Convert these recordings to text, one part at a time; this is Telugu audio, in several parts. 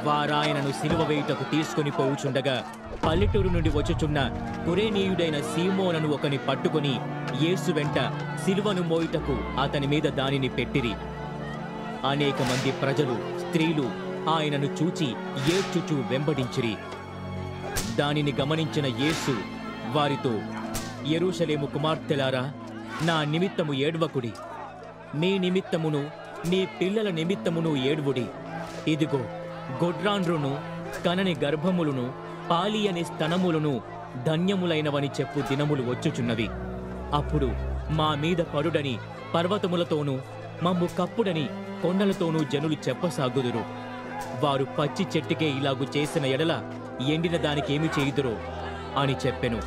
వారాయనను సిలువ వేయుటకు తీసుకొని పోవుచుండగా పల్లెటూరు నుండి వచ్చుచున్న కురేనీయుడైన సీమోనను ఒకని పట్టుకొని యేసు వెంట సిలువను మోయుటకు అతని మీద దానిని పెట్టిరి అనేక మంది ప్రజలు స్త్రీలు ఆయనను చూచి ఏడ్చుచూ వెంబడించిరి దానిని గమనించిన యేసు వారితో యెరూషలేము కుమార్తెలారా నా నిమిత్తము ఏడ్వకుడి మీ నిమిత్తమును నీ పిల్లల నిమిత్తమును ఏడ్వుడి ఇదిగో గొడ్రాండ్రును కనని గర్భములను పాలి అనే స్తనములను ధన్యములైనవని చెప్పు దినములు వచ్చుచున్నవి అప్పుడు మా మీద పడుడని పర్వతములతోనూ మమ్ము కప్పుడని కొండలతోనూ జనులు చెప్పసాగుదురు వారు పచ్చి చెట్టుకే ఇలాగు చేసిన ఎడల ఎండిన దానికేమి చేయుదురో అని చెప్పెను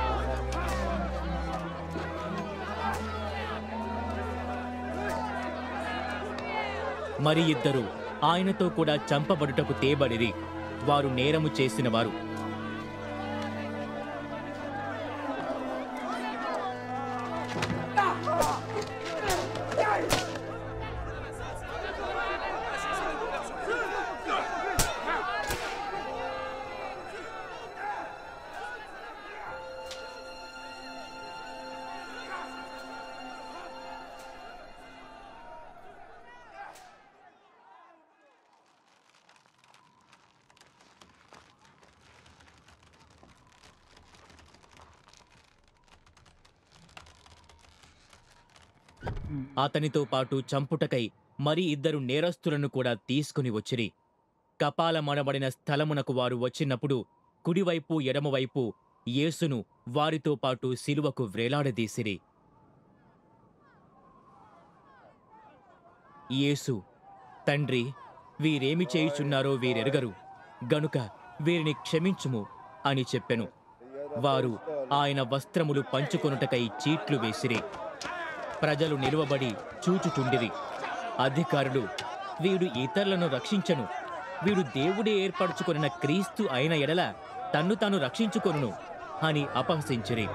మరి ఇద్దరు ఆయనతో కూడా చంపబడుటకు తేబడిరి వారు నేరము చేసిన వారు అతనితో పాటు చంపుటకై మరి ఇద్దరు నేరస్తులను కూడా తీసుకుని వచ్చిరి కపాలమనబడిన స్థలమునకు వారు వచ్చినప్పుడు కుడివైపు ఎడమవైపు యేసును వారితో పాటు సిలువకు వ్రేలాడదీసిరి యేసు తండ్రి వీరేమి చేయుచున్నారో వీరెరగరు గనుక వీరిని క్షమించుము అని చెప్పెను వారు ఆయన వస్త్రములు పంచుకొనుటకై చీట్లు వేసిరి ప్రజలు నిలువబడి చూచుచుండిరి అధికారులు వీడు ఇతరులను రక్షించను వీడు దేవుడే ఏర్పరచుకొనిన క్రీస్తు అయిన ఎడల తన్ను తాను రక్షించుకొనును అని అపహసించిరి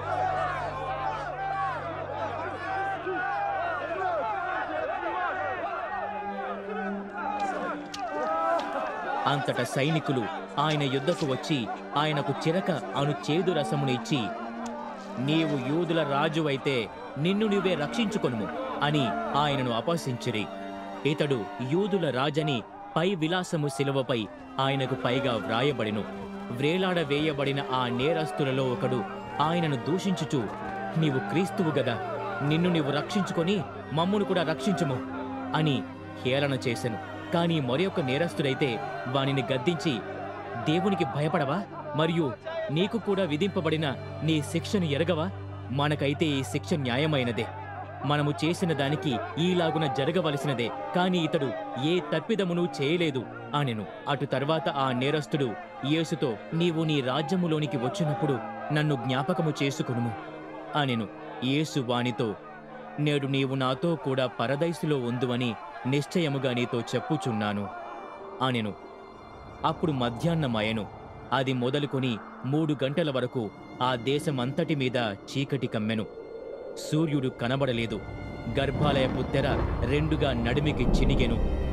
అంతట సైనికులు ఆయన యుద్ధకు వచ్చి ఆయనకు చిరక అను చేదు రసమును ఇచ్చి నీవు యూదుల రాజు అయితే నిన్ను నువ్వే రక్షించుకొనుము అని ఆయనను అపహసించిరి ఇతడు యూదుల రాజని పై విలాసము శిలువపై ఆయనకు పైగా వ్రాయబడిను వ్రేలాడ వేయబడిన ఆ నేరస్తులలో ఒకడు ఆయనను దూషించుచు నీవు క్రీస్తువు గదా నిన్ను నీవు రక్షించుకొని మమ్మును కూడా రక్షించుము అని హేళన చేసెను కాని మరొక నేరస్తుడైతే వానిని గద్దించి దేవునికి భయపడవా మరియు నీకు కూడా విధింపబడిన నీ శిక్షను ఎరగవా మనకైతే ఈ శిక్ష న్యాయమైనదే మనము చేసిన దానికి ఈలాగున జరగవలసినదే కాని ఇతడు ఏ తప్పిదమును చేయలేదు అనెను అటు తర్వాత ఆ నేరస్తుడు యేసుతో నీవు నీ రాజ్యములోనికి వచ్చినప్పుడు నన్ను జ్ఞాపకము చేసుకొనుము అనెను యేసు వానితో నేడు నీవు నాతో కూడా పరదైసులో ఉందువని నిశ్చయముగా నీతో చెప్పుచున్నాను అనెను అప్పుడు మధ్యాహ్నమయను అది మొదలుకొని మూడు గంటల వరకు ఆ దేశమంతటి మీద చీకటి కమ్మెను సూర్యుడు కనబడలేదు గర్భాలయపు తెర రెండుగా నడిమికి చినిగెను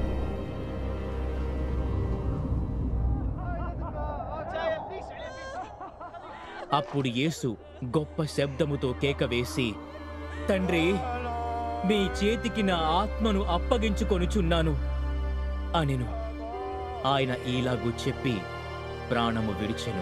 అప్పుడు యేసు గొప్ప శబ్దముతో కేక వేసి తండ్రి మీ చేతికి నా ఆత్మను అప్పగించుకొనుచున్నాను అనెను ఆయన ఈలాగు చెప్పి ప్రాణము విడిచెను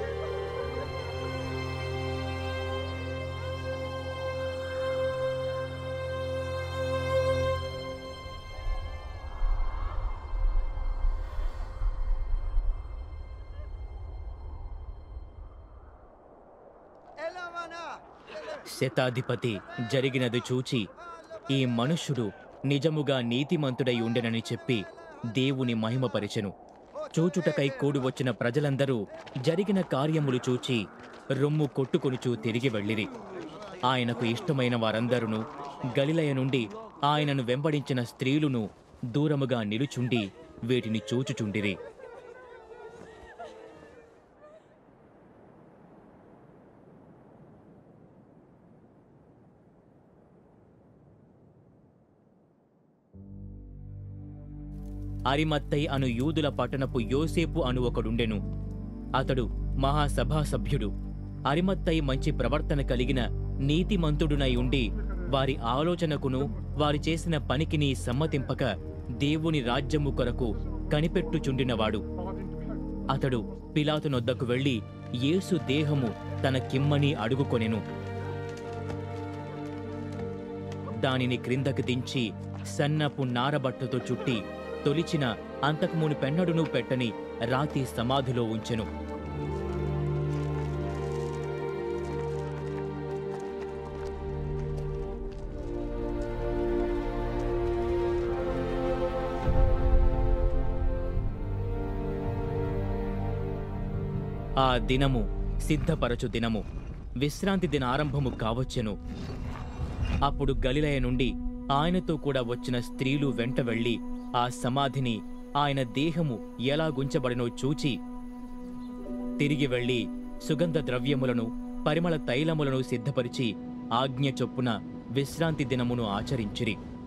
శతాధిపతి జరిగినది చూచి ఈ మనుష్యుడు నిజముగా నీతిమంతుడై ఉండెనని చెప్పి దేవుని మహిమపరిచెను చూచుటకై కూడి వచ్చిన ప్రజలందరూ జరిగిన కార్యములు చూచి రొమ్ము కొట్టుకొనుచూ తిరిగి వెళ్ళిరి ఆయనకు ఇష్టమైన వారందరూ గలిలయ నుండి ఆయనను వెంబడించిన స్త్రీలును దూరముగా నిలుచుండి వీటిని చూచుచుండిరి అరిమత్తై అను యూదుల పట్టణపు యోసేపు అను ఒకడుండెను అతడు మహాసభా సభ్యుడు అరిమత్తై మంచి ప్రవర్తన కలిగిన నీతిమంతుడునై ఉండి వారి ఆలోచనకును వారి చేసిన పనికిని సమ్మతింపక దేవుని రాజ్యము కొరకు కనిపెట్టుచుండినవాడు అతడు పిలాతునొద్దకు వెళ్లి యేసు దేహము తన కిమ్మని అడుగుకొనెను దానిని క్రిందకి దించి సన్నపు నారబట్టతో చుట్టి తొలిచిన అంతకుమును పెన్నడును పెట్టని రాతి సమాధిలో ఉంచెను ఆ దినము సిద్ధపరచు దినము విశ్రాంతి దిన ఆరంభము కావచ్చెను అప్పుడు గలిలయ నుండి ఆయనతో కూడా వచ్చిన స్త్రీలు వెంట వెళ్లి ఆ సమాధిని ఆయన దేహము ఎలా గుంచబడినో చూచి తిరిగి వెళ్లి సుగంధ ద్రవ్యములను పరిమళ తైలములను సిద్ధపరిచి ఆజ్ఞ చొప్పున విశ్రాంతి దినమును ఆచరించిరి